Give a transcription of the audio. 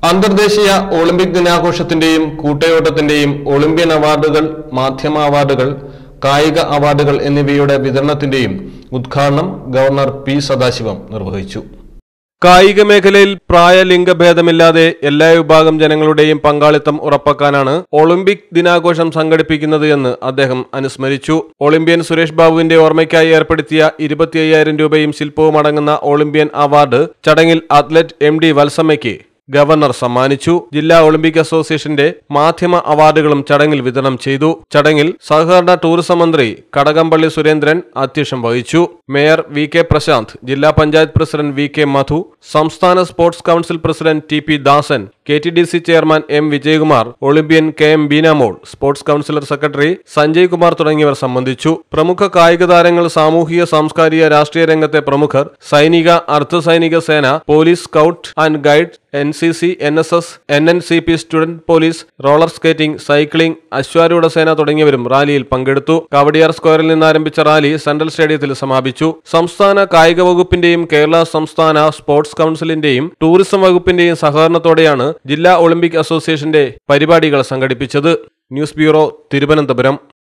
അന്തർദേശീയ Olympic ദിനാഘോഷത്തിന്റെയും കൂട്ടയോട്ടത്തിന്റെയും Olympian അവാർഡുകൾ മാധ്യമ അവാർഡുകൾ കായിക അവാർഡുകൾ എന്നിവയുടെ വിതരണത്തിന്റെയും ഉദ്ഘാടനം ഗവർണർ പി സദാശിവം നിർവഹിച്ചു കായിക മേഖലയിൽ പ്രായ ലിംഗഭേദമില്ലാതെ എല്ലാ വിഭാഗം ജനങ്ങളുടെയും പങ്കാളിത്തം ഉറപ്പാക്കാനാണ് ഒളിമ്പിക് ദിനാഘോഷം സംഘടിപ്പിക്കുന്നത് എന്ന് അദ്ദേഹം അനുസ്മരിച്ചു ഒളിമ്പ്യൻ സുരേഷ് ബാബുവിന്റെ ഓർമ്മയ്ക്കായി ഏർപ്പെടുത്തിയ ഇരുപത്തി അയ്യായിരം രൂപയും ശില്പവും അടങ്ങുന്ന ഒളിമ്പ്യൻ അവാർഡ് ചടങ്ങിൽ അത്ലറ്റ് എം ഡി വത്സമ്മയ്ക്ക് ഗവർണർ സമ്മാനിച്ചു ജില്ലാ ഒളിമ്പിക് അസോസിയേഷന്റെ മാധ്യമ അവാർഡുകളും ചടങ്ങിൽ വിതരണം ചെയ്തു ചടങ്ങിൽ സഹകരണ ടൂറിസം മന്ത്രി കടകംപള്ളി സുരേന്ദ്രൻ അധ്യക്ഷം വഹിച്ചു മേയർ വി കെ പ്രശാന്ത് ജില്ലാ panchayat president V K Madhu സംസ്ഥാന sports council president T P Dasan K T D C chairman M Vijayakumar Olympian K M Beenamol sports councillor secretary Sanjay Kumar തുടങ്ങിയവർ സംബന്ധിച്ചു പ്രമുഖ കായിക താരങ്ങൾ സാമൂഹിക സാംസ്കാരിക രാഷ്ട്രീയ രംഗത്തെ പ്രമുഖർ സൈനിക അർദ്ധ സൈനിക സേന police scout and guide N C C N S S N N C P student police roller skating cycling അശ്വാരൂഢ സേന തുടങ്ങിയവരും റാലിയിൽ പങ്കെടുത്തു കവടിയാർ സ്ക്വയറിൽ നിന്ന് ആരംഭിച്ച റാലി സെൻട്രൽ സ്റ്റേഡിയത്തിൽ സമാപിച്ചു സംസ്ഥാന കായിക വകുപ്പിന്റെയും കേരള സംസ്ഥാന സ്പോർട്സ് കൌൺസിലിന്റെയും ടൂറിസം വകുപ്പിന്റെയും സഹകരണത്തോടെയാണ് ജില്ലാ ഒളിമ്പിക് അസോസിയേഷന്റെ പരിപാടികൾ സംഘടിപ്പിച്ചത് ന്യൂസ് ബ്യൂറോ തിരുവനന്തപുരം